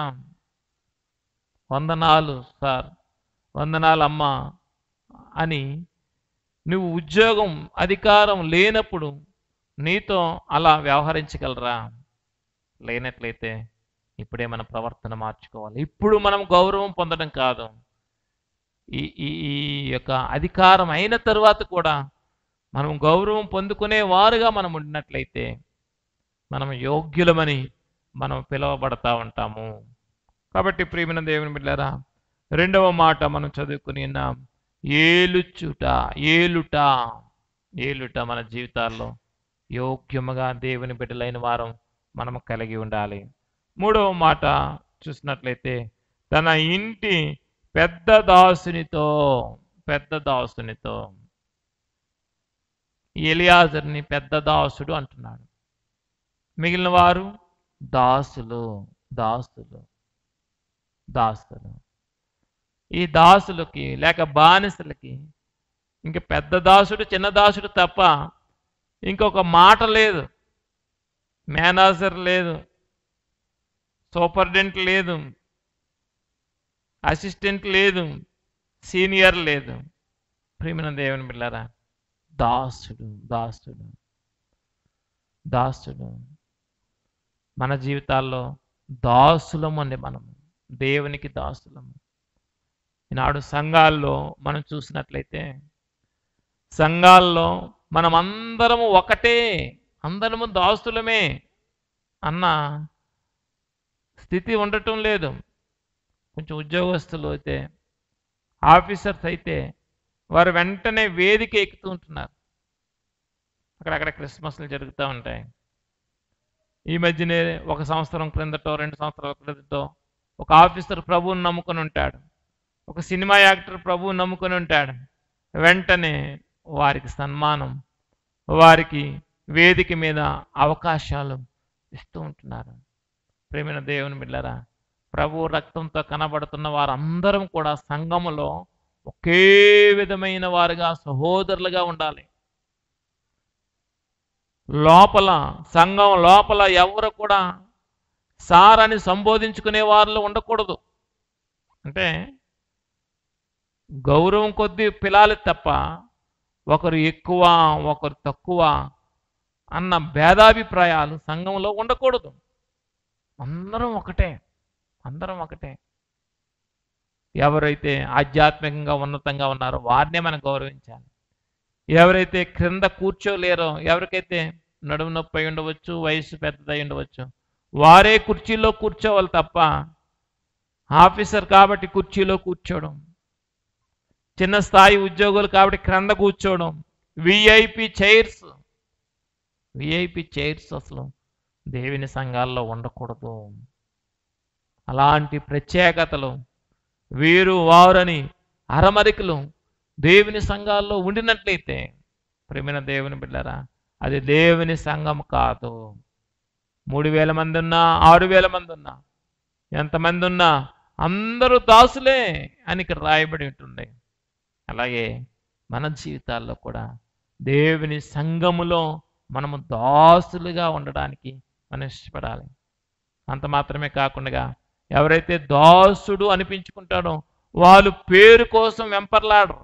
వందనాలు సార్ వందనాలు అమ్మా అని నువ్వు ఉద్యోగం అధికారం లేనప్పుడు నీతో అలా వ్యవహరించగలరా లేనట్లయితే ఇప్పుడే మన ప్రవర్తన మార్చుకోవాలి ఇప్పుడు మనం గౌరవం పొందడం కాదు ఈ ఈ ఈ యొక్క అధికారం అయిన తర్వాత కూడా మనం గౌరవం పొందుకునే వారుగా మనం ఉండినట్లయితే మనం యోగ్యులమని మనం పిలువబడతా ఉంటాము కాబట్టి ప్రియమైన దేవుని బిడ్డారా రెండవ మాట మనం చదువుకుని ఉన్నాం ఏలుచుట ఏలుట ఏలుట మన జీవితాల్లో యోగ్యముగా దేవుని బిడ్డలైన వారం మనం కలిగి ఉండాలి మూడవ మాట చూసినట్లయితే తన ఇంటి పెద్ద దాసునితో పెద్ద దాసునితో ఎలియాజర్ని పెద్ద దాసుడు అంటున్నాడు మిగిలిన వారు దాసులు దాసులు దాసులు ఈ దాసులకి లేక బానిసలకి ఇంక పెద్ద దాసుడు చిన్న దాసుడు తప్ప ఇంకొక మాట లేదు మేనేజర్ లేదు సూపర్డెంట్ లేదు అసిస్టెంట్ లేదు సీనియర్ లేదు ప్రియమైన దేవుని బిళ్ళారా దాసుడు దాసుడు దాసుడు మన జీవితాల్లో దాసులము అండి మనము దేవునికి దాసులము ఈనాడు సంఘాల్లో మనం చూసినట్లయితే సంఘాల్లో మనం అందరము ఒకటే అందరము దాసులమే అన్న స్థితి ఉండటం లేదు కొంచెం ఉద్యోగస్తులు అయితే ఆఫీసర్స్ అయితే వారు వెంటనే వేదిక ఎక్కుతూ ఉంటున్నారు అక్కడక్కడ క్రిస్మస్లు జరుగుతూ ఉంటాయి ఈ మధ్యనే ఒక సంవత్సరం క్రిందటో రెండు సంవత్సరాల క్రిందటో ఒక ఆఫీసర్ ప్రభువుని నమ్ముకొని ఉంటాడు ఒక సినిమా యాక్టర్ ప్రభువుని నమ్ముకొని ఉంటాడు వెంటనే వారికి సన్మానం వారికి వేదిక మీద అవకాశాలు ఇస్తూ ఉంటున్నారు ప్రేమైన దేవుని బిడ్డరా ప్రభు రక్తంతో కనబడుతున్న వారందరం కూడా సంఘములో ఒకే విధమైన వారుగా సహోదరులుగా ఉండాలి లోపల సంఘం లోపల ఎవరు కూడా సార్ అని సంబోధించుకునే వారిలో ఉండకూడదు అంటే గౌరవం కొద్దీ పిలాలి తప్ప ఒకరు ఎక్కువ ఒకరు తక్కువ అన్న భేదాభిప్రాయాలు సంఘంలో ఉండకూడదు అందరం ఒకటే అందరం ఒకటే ఎవరైతే ఆధ్యాత్మికంగా ఉన్నతంగా ఉన్నారో వారినే మనం గౌరవించాలి ఎవరైతే క్రింద కూర్చోలేరో ఎవరికైతే నడుము నొప్పి అయి ఉండవచ్చు వయసు పెద్దదై ఉండవచ్చు వారే కుర్చీలో కూర్చోవాలి తప్ప ఆఫీసర్ కాబట్టి కుర్చీలో కూర్చోవడం చిన్న స్థాయి ఉద్యోగులు కాబట్టి క్రింద కూర్చోవడం విఐపి చైర్స్ విఐపి చైర్స్ అసలు దేవుని సంఘాల్లో ఉండకూడదు అలాంటి ప్రత్యేకతలు వీరు వారని అరమరికలు దేవుని సంఘాల్లో ఉండినట్లయితే ప్రేమిన దేవుని బిడ్డరా అది దేవుని సంఘం కాదు మూడు వేల మంది ఉన్నా ఆరు వేల మంది ఉన్నా ఎంతమంది ఉన్నా అందరూ దాసులే అని ఇక్కడ రాయబడి ఉంటుంది అలాగే మన జీవితాల్లో కూడా దేవుని సంఘములో మనము దాసులుగా ఉండడానికి మనం ఇష్టపడాలి అంత మాత్రమే కాకుండా ఎవరైతే దాసుడు అనిపించుకుంటాడో వాళ్ళు పేరు కోసం వెంపర్లాడరు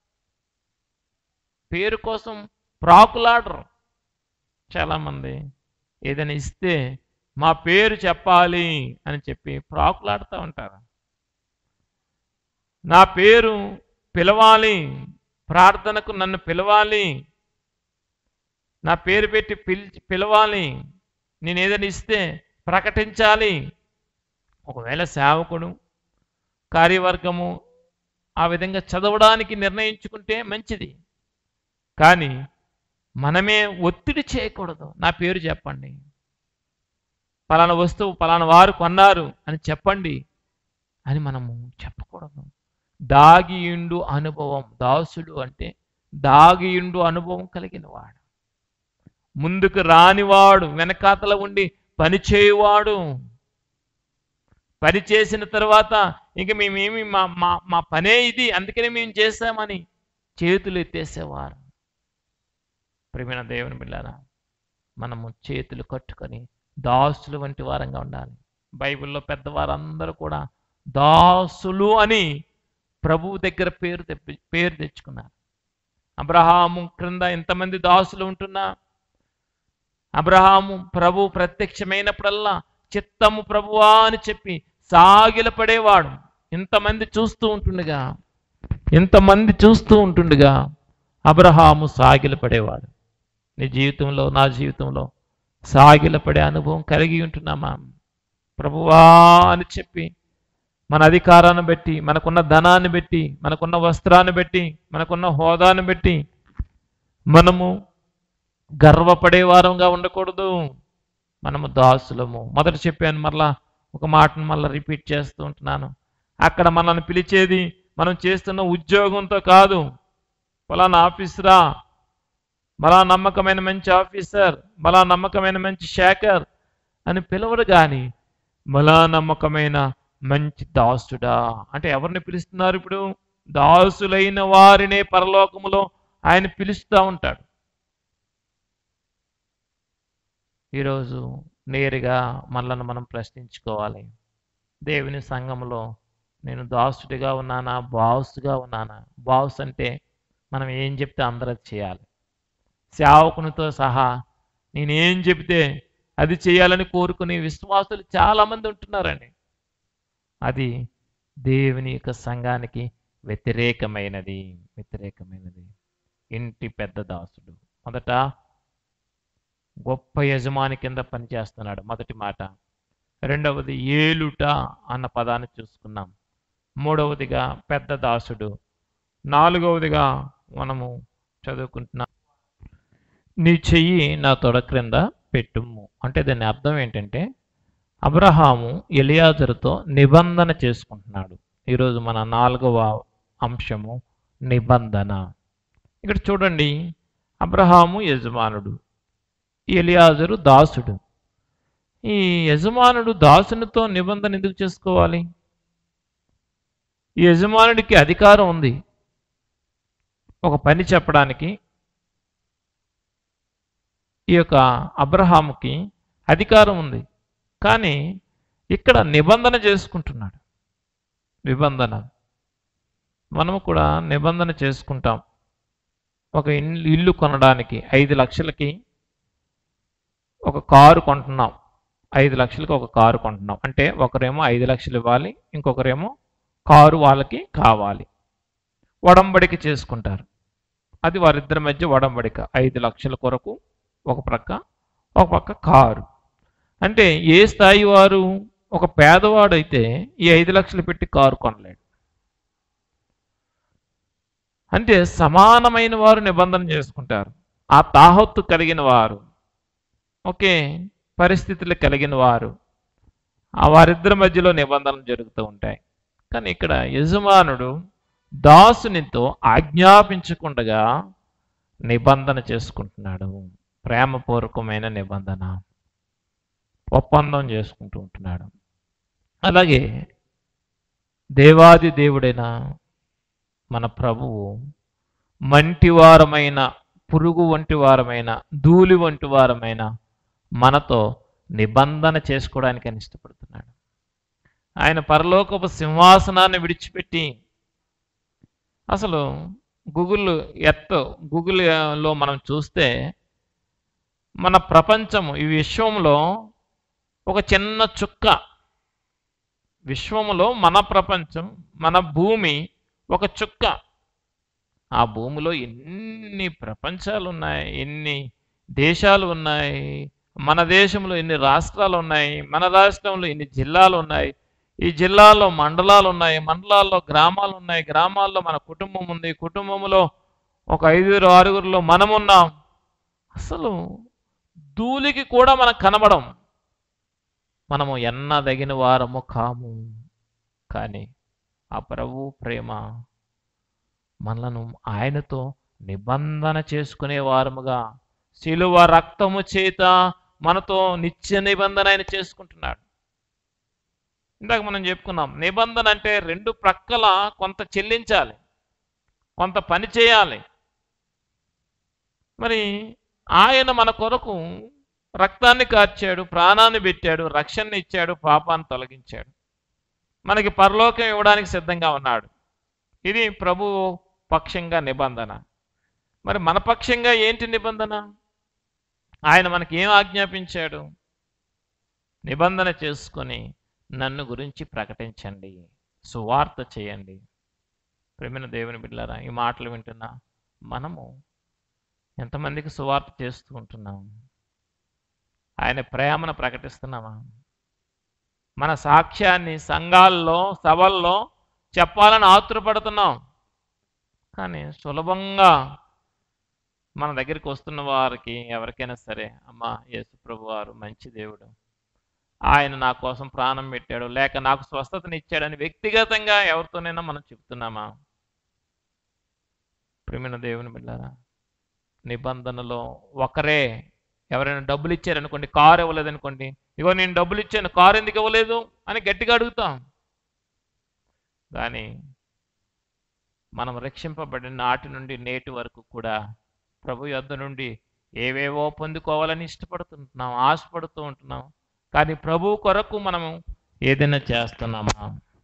పేరు కోసం ప్రాకులాడరు చాలామంది ఏదైనా ఇస్తే మా పేరు చెప్పాలి అని చెప్పి ప్రాకులాడుతూ ఉంటారు నా పేరు పిలవాలి ప్రార్థనకు నన్ను పిలవాలి నా పేరు పెట్టి పిలిచి పిలవాలి నేను ఏదైనా ఇస్తే ప్రకటించాలి ఒకవేళ సేవకుడు కార్యవర్గము ఆ విధంగా చదవడానికి నిర్ణయించుకుంటే మంచిది కానీ మనమే ఒత్తిడి చేయకూడదు నా పేరు చెప్పండి పలానా వస్తువు పలానా వారు కొన్నారు అని చెప్పండి అని మనము చెప్పకూడదు దాగియుండు అనుభవం దాసుడు అంటే దాగియుండు అనుభవం కలిగిన వాడు ముందుకు రానివాడు వెనకాతల ఉండి పని చేయువాడు పని చేసిన తర్వాత ఇంక మేమేమి మా మా మా పనే ఇది అందుకనే మేము చేశామని చేతులు ఎత్తేసేవారు ప్రేమైన దేవుని బిళ్ళారా మనము చేతులు కట్టుకొని దాసులు వంటి వారంగా ఉండాలి బైబిల్లో పెద్దవారందరూ కూడా దాసులు అని ప్రభువు దగ్గర పేరు తెప్పి పేరు తెచ్చుకున్నారు అబ్రహాము క్రింద ఎంతమంది దాసులు ఉంటున్నా అబ్రహాము ప్రభు ప్రత్యక్షమైనప్పుడల్లా చిత్తము ప్రభువా అని చెప్పి సాగిలపడేవాడు ఇంతమంది చూస్తూ ఉంటుండగా ఇంతమంది చూస్తూ ఉంటుండగా అబ్రహాము సాగిలపడేవాడు నీ జీవితంలో నా జీవితంలో సాగిలపడే అనుభవం కలిగి ఉంటున్నామా ప్రభువా అని చెప్పి మన అధికారాన్ని బట్టి మనకున్న ధనాన్ని బట్టి మనకున్న వస్త్రాన్ని బట్టి మనకున్న హోదాను బట్టి మనము గర్వపడే వారంగా ఉండకూడదు మనము దాసులము మొదట చెప్పాను మరలా ఒక మాటను మళ్ళీ రిపీట్ చేస్తూ ఉంటున్నాను అక్కడ మనల్ని పిలిచేది మనం చేస్తున్న ఉద్యోగంతో కాదు ఫలానా ఆఫీసరా మలా నమ్మకమైన మంచి ఆఫీసర్ మలా నమ్మకమైన మంచి శాఖర్ అని పిలవడు కానీ మలా నమ్మకమైన మంచి దాసుడా అంటే ఎవరిని పిలుస్తున్నారు ఇప్పుడు దాసులైన వారినే పరలోకములో ఆయన పిలుస్తూ ఉంటాడు ఈరోజు నేరుగా మనలను మనం ప్రశ్నించుకోవాలి దేవుని సంఘంలో నేను దాసుడిగా ఉన్నానా బాసుగా ఉన్నానా బాస్ అంటే మనం ఏం చెప్తే అందరూ అది చేయాలి సేవకునితో సహా నేనేం చెబితే అది చేయాలని కోరుకునే విశ్వాసులు చాలామంది ఉంటున్నారండి అది దేవుని యొక్క సంఘానికి వ్యతిరేకమైనది వ్యతిరేకమైనది ఇంటి పెద్ద దాసుడు మొదట గొప్ప యజమాని కింద పనిచేస్తున్నాడు మొదటి మాట రెండవది ఏలుట అన్న పదాన్ని చూసుకున్నాం మూడవదిగా పెద్ద దాసుడు నాలుగవదిగా మనము చదువుకుంటున్నాం నీ చెయ్యి నా తొడ క్రింద పెట్టుము అంటే దాని అర్థం ఏంటంటే అబ్రహాము ఎలియాజరుతో నిబంధన చేసుకుంటున్నాడు ఈరోజు మన నాలుగవ అంశము నిబంధన ఇక్కడ చూడండి అబ్రహాము యజమానుడు ఎలియాజరు దాసుడు ఈ యజమానుడు దాసునితో నిబంధన ఎందుకు చేసుకోవాలి ఈ యజమానుడికి అధికారం ఉంది ఒక పని చెప్పడానికి ఈ యొక్క అబ్రహాముకి అధికారం ఉంది కానీ ఇక్కడ నిబంధన చేసుకుంటున్నాడు నిబంధన మనము కూడా నిబంధన చేసుకుంటాం ఒక ఇల్లు ఇల్లు కొనడానికి ఐదు లక్షలకి ఒక కారు కొంటున్నాం ఐదు లక్షలకి ఒక కారు కొంటున్నాం అంటే ఒకరేమో ఐదు లక్షలు ఇవ్వాలి ఇంకొకరేమో కారు వాళ్ళకి కావాలి ఒడంబడిక చేసుకుంటారు అది వారిద్దరి మధ్య ఒడంబడిక ఐదు లక్షల కొరకు ఒక ప్రక్క ఒక పక్క కారు అంటే ఏ స్థాయి వారు ఒక పేదవాడైతే ఈ ఐదు లక్షలు పెట్టి కారు కొనలేడు అంటే సమానమైన వారు నిబంధన చేసుకుంటారు ఆ తాహత్తు కలిగిన వారు ఒకే పరిస్థితులు కలిగిన వారు ఆ వారిద్దరి మధ్యలో నిబంధనలు జరుగుతూ ఉంటాయి కానీ ఇక్కడ యజమానుడు దాసునితో ఆజ్ఞాపించకుండగా నిబంధన చేసుకుంటున్నాడు ప్రేమపూర్వకమైన నిబంధన ఒప్పందం చేసుకుంటూ ఉంటున్నాడు అలాగే దేవాది దేవుడైన మన ప్రభువు మంటివారమైన పురుగు వంటి వారమైన ధూళి వంటి వారమైన మనతో నిబంధన చేసుకోవడానికి ఆయన ఇష్టపడుతున్నాడు ఆయన పరలోకపు సింహాసనాన్ని విడిచిపెట్టి అసలు గూగుల్ ఎర్త్ గూగుల్లో మనం చూస్తే మన ప్రపంచము ఈ విశ్వంలో ఒక చిన్న చుక్క విశ్వములో మన ప్రపంచం మన భూమి ఒక చుక్క ఆ భూమిలో ఎన్ని ప్రపంచాలు ఉన్నాయి ఎన్ని దేశాలు ఉన్నాయి మన దేశంలో ఎన్ని రాష్ట్రాలు ఉన్నాయి మన రాష్ట్రంలో ఎన్ని జిల్లాలు ఉన్నాయి ఈ జిల్లాల్లో మండలాలు ఉన్నాయి మండలాల్లో గ్రామాలు ఉన్నాయి గ్రామాల్లో మన కుటుంబం ఉంది కుటుంబంలో ఒక ఐదుగురు ఆరుగురిలో మనం ఉన్నాం అసలు ధూళికి కూడా మనకు కనబడం మనము ఎన్నదగిన వారము కాము కానీ ఆ ప్రభు ప్రేమ మనలను ఆయనతో నిబంధన చేసుకునే వారముగా శిలువ రక్తము చేత మనతో నిత్య నిబంధన ఆయన చేసుకుంటున్నాడు ఇందాక మనం చెప్పుకున్నాం నిబంధన అంటే రెండు ప్రక్కల కొంత చెల్లించాలి కొంత పని చేయాలి మరి ఆయన మన కొరకు రక్తాన్ని కార్చాడు ప్రాణాన్ని పెట్టాడు రక్షణ ఇచ్చాడు పాపాన్ని తొలగించాడు మనకి పరలోకం ఇవ్వడానికి సిద్ధంగా ఉన్నాడు ఇది ప్రభు పక్షంగా నిబంధన మరి మన పక్షంగా ఏంటి నిబంధన ఆయన మనకి ఏం ఆజ్ఞాపించాడు నిబంధన చేసుకొని నన్ను గురించి ప్రకటించండి సువార్త చేయండి ప్రేమిన దేవుని బిడ్డారా ఈ మాటలు వింటున్నా మనము ఎంతమందికి సువార్త చేస్తూ ఉంటున్నాం ఆయన ప్రేమను ప్రకటిస్తున్నామా మన సాక్ష్యాన్ని సంఘాల్లో సభల్లో చెప్పాలని ఆతురపడుతున్నాం కానీ సులభంగా మన దగ్గరికి వస్తున్న వారికి ఎవరికైనా సరే అమ్మా యేసు ప్రభు వారు మంచి దేవుడు ఆయన నా కోసం ప్రాణం పెట్టాడు లేక నాకు స్వస్థతని ఇచ్చాడని వ్యక్తిగతంగా ఎవరితోనైనా మనం చెప్తున్నామా ప్రేమిన దేవుని బిడ్డారా నిబంధనలో ఒకరే ఎవరైనా డబ్బులు ఇచ్చారనుకోండి కారు ఇవ్వలేదనుకోండి ఇగో నేను డబ్బులు ఇచ్చాను కారు ఎందుకు ఇవ్వలేదు అని గట్టిగా అడుగుతాం కానీ మనం రక్షింపబడిన నాటి నుండి నేటి వరకు కూడా ప్రభు యొద్ద నుండి ఏవేవో పొందుకోవాలని ఇష్టపడుతుంటున్నాం ఆశపడుతూ ఉంటున్నాం కానీ ప్రభు కొరకు మనము ఏదైనా చేస్తున్నామా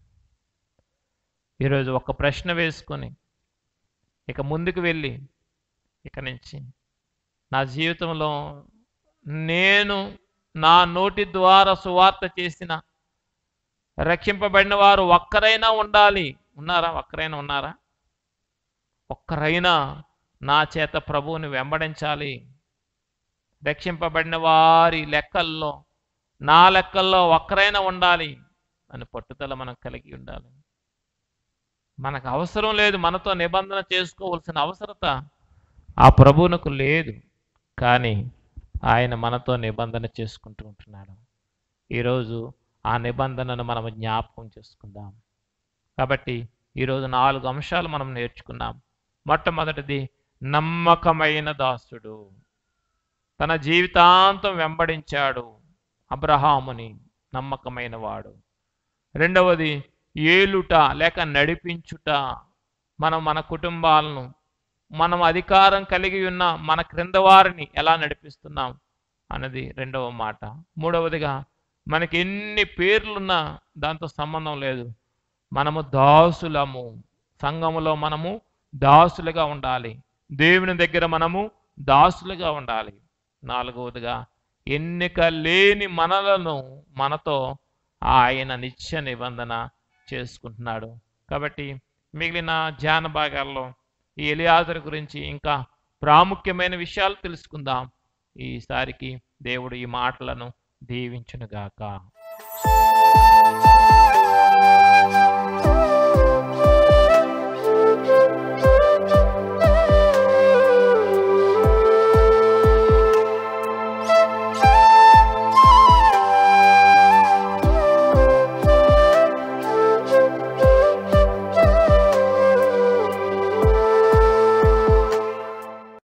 ఈరోజు ఒక ప్రశ్న వేసుకొని ఇక ముందుకు వెళ్ళి ఇక నుంచి నా జీవితంలో నేను నా నోటి ద్వారా సువార్త చేసిన రక్షింపబడిన వారు ఒక్కరైనా ఉండాలి ఉన్నారా ఒక్కరైనా ఉన్నారా ఒక్కరైనా నా చేత ప్రభువుని వెంబడించాలి రక్షింపబడిన వారి లెక్కల్లో నా లెక్కల్లో ఒక్కరైనా ఉండాలి అని పట్టుదల మనం కలిగి ఉండాలి మనకు అవసరం లేదు మనతో నిబంధన చేసుకోవాల్సిన అవసరత ఆ ప్రభువునకు లేదు కానీ ఆయన మనతో నిబంధన చేసుకుంటూ ఉంటున్నాడు ఈరోజు ఆ నిబంధనను మనం జ్ఞాపకం చేసుకుందాం కాబట్టి ఈరోజు నాలుగు అంశాలు మనం నేర్చుకున్నాం మొట్టమొదటిది నమ్మకమైన దాసుడు తన జీవితాంతం వెంబడించాడు అబ్రహాముని నమ్మకమైన వాడు రెండవది ఏలుట లేక నడిపించుట మనం మన కుటుంబాలను మనం అధికారం కలిగి ఉన్న మన క్రింద వారిని ఎలా నడిపిస్తున్నాం అన్నది రెండవ మాట మూడవదిగా మనకి ఎన్ని పేర్లున్నా దాంతో సంబంధం లేదు మనము దాసులము సంఘములో మనము దాసులుగా ఉండాలి దేవుని దగ్గర మనము దాసులుగా ఉండాలి నాలుగవదిగా ఎన్నిక లేని మనలను మనతో ఆయన నిత్య నిబంధన చేసుకుంటున్నాడు కాబట్టి మిగిలిన ధ్యాన భాగాల్లో ఈ ఎలియాజరు గురించి ఇంకా ప్రాముఖ్యమైన విషయాలు తెలుసుకుందాం ఈసారికి దేవుడు ఈ మాటలను దీవించునుగాక